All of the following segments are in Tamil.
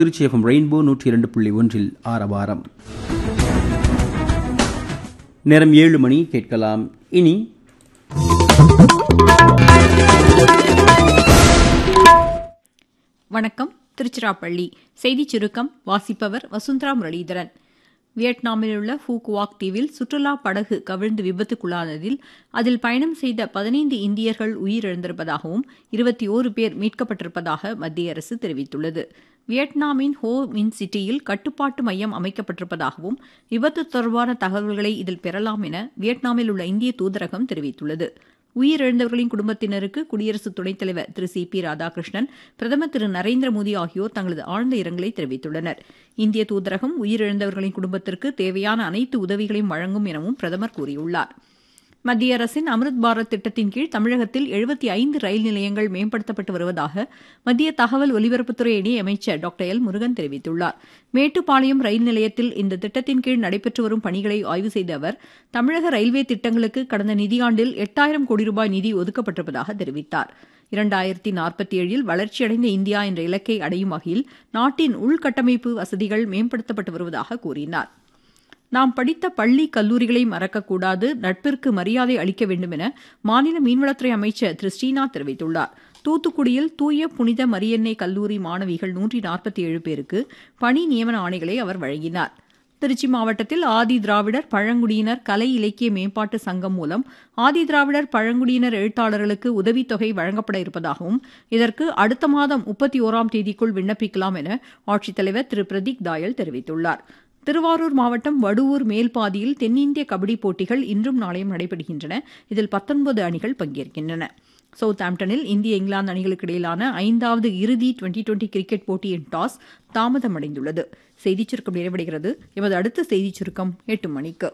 திருச்சி எஃப்எம் ரெயின்போ நூற்றி இரண்டு புள்ளி ஒன்றில் ஆரவாரம் நேரம் ஏழு மணி கேட்கலாம் இனி வணக்கம் திருச்சிராப்பள்ளி செய்திச் சுருக்கம் வாசிப்பவர் வசுந்தரா முரளிதரன் வியட்நாமில் உள்ள ஃபூகுவாக் தீவில் சுற்றுலா படகு கவிழ்ந்து விபத்துக்குள்ளானதில் அதில் பயணம் செய்த பதினைந்து இந்தியர்கள் உயிரிழந்திருப்பதாகவும் இருபத்தி ஓரு பேர் மீட்கப்பட்டிருப்பதாக மத்திய அரசு தெரிவித்துள்ளது வியட்நாமின் ஹோ மின் சிட்டியில் கட்டுப்பாட்டு மையம் அமைக்கப்பட்டிருப்பதாகவும் விபத்து தொடர்பான தகவல்களை இதில் பெறலாம் என வியட்நாமில் உள்ள இந்திய தூதரகம் தெரிவித்துள்ளது உயிரிழந்தவர்களின் குடும்பத்தினருக்கு குடியரசு துணைத் தலைவர் திரு சி பி ராதாகிருஷ்ணன் பிரதமர் திரு நரேந்திர மோடி ஆகியோர் தங்களது ஆழ்ந்த இரங்கலை தெரிவித்துள்ளனர் இந்திய தூதரகம் உயிரிழந்தவர்களின் குடும்பத்திற்கு தேவையான அனைத்து உதவிகளையும் வழங்கும் எனவும் பிரதமர் கூறியுள்ளார் மத்திய அரசின் அம்ருத் பாரத் திட்டத்தின் கீழ் தமிழகத்தில் எழுபத்தி ஐந்து ரயில் நிலையங்கள் மேம்படுத்தப்பட்டு வருவதாக மத்திய தகவல் ஒலிபரப்புத்துறை இணையமைச்சர் டாக்டர் எல் முருகன் தெரிவித்துள்ளார் மேட்டுப்பாளையம் ரயில் நிலையத்தில் இந்த திட்டத்தின் கீழ் நடைபெற்று வரும் பணிகளை ஆய்வு செய்த அவர் தமிழக ரயில்வே திட்டங்களுக்கு கடந்த நிதியாண்டில் எட்டாயிரம் கோடி ரூபாய் நிதி ஒதுக்கப்பட்டிருப்பதாக தெரிவித்தார் இரண்டாயிரத்தி நாற்பத்தி ஏழில் வளர்ச்சியடைந்த இந்தியா என்ற இலக்கை அடையும் வகையில் நாட்டின் உள்கட்டமைப்பு வசதிகள் மேம்படுத்தப்பட்டு வருவதாக கூறினார் நாம் படித்த பள்ளி கல்லூரிகளை மறக்கக்கூடாது நட்பிற்கு மரியாதை அளிக்க வேண்டும் என மாநில மீன்வளத்துறை அமைச்சர் திரு ஸ்ரீநாத் தெரிவித்துள்ளார் தூத்துக்குடியில் தூய புனித மரியன்னை கல்லூரி மாணவிகள் நூற்றி நாற்பத்தி ஏழு பேருக்கு பணி நியமன ஆணைகளை அவர் வழங்கினார் திருச்சி மாவட்டத்தில் ஆதி திராவிடர் பழங்குடியினர் கலை இலக்கிய மேம்பாட்டு சங்கம் மூலம் ஆதி திராவிடர் பழங்குடியினர் எழுத்தாளர்களுக்கு உதவித்தொகை வழங்கப்பட இருப்பதாகவும் இதற்கு அடுத்த மாதம் முப்பத்தி ஓராம் தேதிக்குள் விண்ணப்பிக்கலாம் என ஆட்சித்தலைவர் திரு பிரதீக் தாயல் தெரிவித்துள்ளார் திருவாரூர் மாவட்டம் வடுவூர் மேல்பாதியில் தென்னிந்திய கபடி போட்டிகள் இன்றும் நாளையும் நடைபெறுகின்றன இதில் பத்தொன்பது அணிகள் பங்கேற்கின்றன சவுத் ஆம்டனில் இந்திய இங்கிலாந்து அணிகளுக்கு இடையிலான ஐந்தாவது இறுதி டுவெண்டி டுவெண்டி கிரிக்கெட் போட்டியின் டாஸ் தாமதமடைந்துள்ளது செய்திச் சுருக்கம் நிறைவடைகிறது எமது அடுத்த செய்திச் சுருக்கம் எட்டு மணிக்கு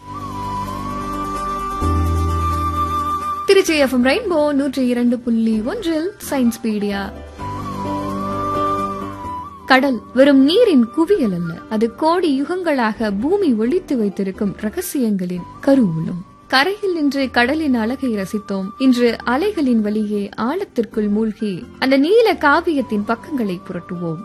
திருச்சி எஃப்எம் ரெயின்போ நூற்றி இரண்டு புள்ளி ஒன்றில் சயின்ஸ் பீடியா கடல் வெறும் நீரின் குவியல் அல்ல அது கோடி யுகங்களாக பூமி ஒழித்து வைத்திருக்கும் ரகசியங்களின் கருவூலம் கரையில் நின்று கடலின் அழகை ரசித்தோம் இன்று அலைகளின் வழியே ஆழத்திற்குள் மூழ்கி அந்த நீல காவியத்தின் பக்கங்களை புரட்டுவோம்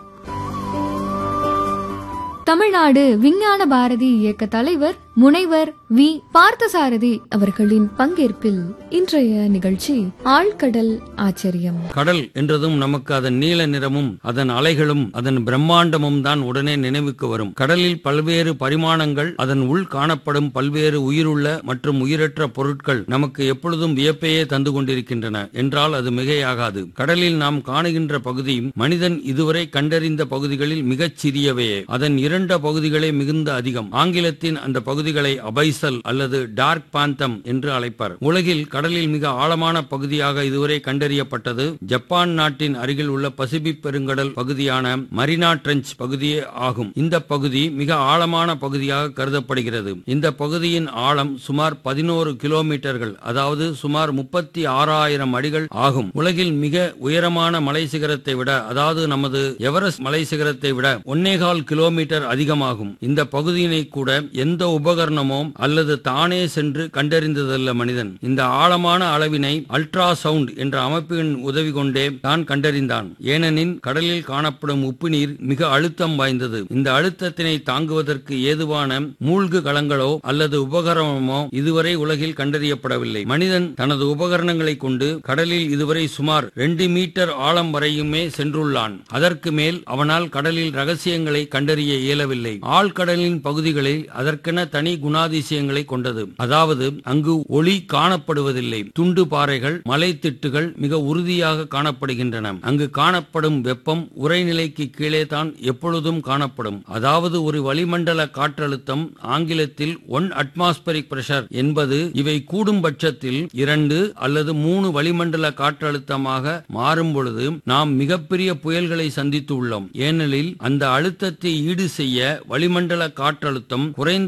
தமிழ்நாடு விஞ்ஞான பாரதி இயக்க தலைவர் முனைவர் வி பார்த்தசாரதி அவர்களின் பங்கேற்பில் இன்றைய நிகழ்ச்சி ஆழ்கடல் ஆச்சரியம் கடல் என்றதும் நமக்கு அதன் நீல நிறமும் அதன் அலைகளும் அதன் பிரம்மாண்டமும் தான் உடனே நினைவுக்கு வரும் கடலில் பல்வேறு பரிமாணங்கள் அதன் உள் காணப்படும் பல்வேறு உயிருள்ள மற்றும் உயிரற்ற பொருட்கள் நமக்கு எப்பொழுதும் வியப்பையே தந்து கொண்டிருக்கின்றன என்றால் அது மிகையாகாது கடலில் நாம் காணுகின்ற பகுதி மனிதன் இதுவரை கண்டறிந்த பகுதிகளில் மிகச் சிறியவையே அதன் இரண்ட பகுதிகளே மிகுந்த அதிகம் ஆங்கிலத்தின் அந்த பகுதிகளை அபைசல் அல்லது டார்க் பாந்தம் என்று அழைப்பர் உலகில் கடலில் மிக ஆழமான பகுதியாக இதுவரை கண்டறியப்பட்டது ஜப்பான் நாட்டின் அருகில் உள்ள பசிபிக் பெருங்கடல் பகுதியான மரினா ட்ரெஞ்ச் பகுதியே ஆகும் இந்த பகுதி மிக ஆழமான பகுதியாக கருதப்படுகிறது இந்த பகுதியின் ஆழம் சுமார் பதினோரு கிலோமீட்டர்கள் அதாவது சுமார் முப்பத்தி ஆறாயிரம் அடிகள் ஆகும் உலகில் மிக உயரமான மலை சிகரத்தை விட அதாவது நமது எவரெஸ்ட் மலை சிகரத்தை விட ஒன்னேகால் கிலோமீட்டர் அதிகமாகும் இந்த பகுதியினை கூட எந்த உபகரணமோ அல்லது தானே சென்று கண்டறிந்ததல்ல மனிதன் இந்த ஆழமான அளவினை அல்ட்ரா சவுண்ட் என்ற அமைப்பின் உதவி கொண்டே தான் கண்டறிந்தான் ஏனெனில் கடலில் காணப்படும் உப்பு நீர் மிக அழுத்தம் வாய்ந்தது இந்த அழுத்தத்தினை தாங்குவதற்கு ஏதுவான மூழ்கு களங்களோ அல்லது உபகரணமோ இதுவரை உலகில் கண்டறியப்படவில்லை மனிதன் தனது உபகரணங்களை கொண்டு கடலில் இதுவரை சுமார் ரெண்டு மீட்டர் ஆழம் வரையுமே சென்றுள்ளான் அதற்கு மேல் அவனால் கடலில் ரகசியங்களை கண்டறிய இயலவில்லை ஆழ்கடலின் பகுதிகளில் அதற்கென தனி குணாதிசயங்களை கொண்டது அதாவது அங்கு ஒளி காணப்படுவதில்லை துண்டு பாறைகள் மலைத்திட்டுகள் மிக உறுதியாக காணப்படுகின்றன அங்கு காணப்படும் வெப்பம் உறைநிலைக்கு கீழே தான் எப்பொழுதும் காணப்படும் அதாவது ஒரு வளிமண்டல காற்றழுத்தம் ஆங்கிலத்தில் ஒன் அட்மாஸ்பரிக் பிரஷர் என்பது இவை கூடும் பட்சத்தில் இரண்டு அல்லது மூணு வளிமண்டல காற்றழுத்தமாக மாறும் பொழுது நாம் மிகப்பெரிய புயல்களை சந்தித்து உள்ளோம் ஏனெனில் அந்த அழுத்தத்தை ஈடு செய்ய வளிமண்டல காற்றழுத்தம் குறைந்த பகுதி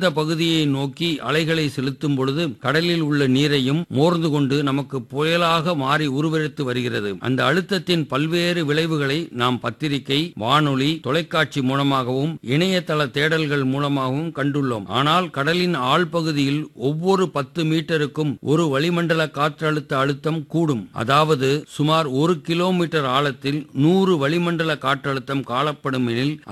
பகுதியை நோக்கி அலைகளை செலுத்தும் பொழுது கடலில் உள்ள நீரையும் மோர்ந்து கொண்டு நமக்கு புயலாக மாறி உருவெடுத்து வருகிறது அந்த அழுத்தத்தின் பல்வேறு விளைவுகளை நாம் பத்திரிகை வானொலி தொலைக்காட்சி மூலமாகவும் இணையதள தேடல்கள் மூலமாகவும் கண்டுள்ளோம் ஆனால் கடலின் ஆழ்பகுதியில் ஒவ்வொரு பத்து மீட்டருக்கும் ஒரு வளிமண்டல காற்றழுத்த அழுத்தம் கூடும் அதாவது சுமார் ஒரு கிலோமீட்டர் ஆழத்தில் நூறு வளிமண்டல காற்றழுத்தம் காணப்படும் எனில்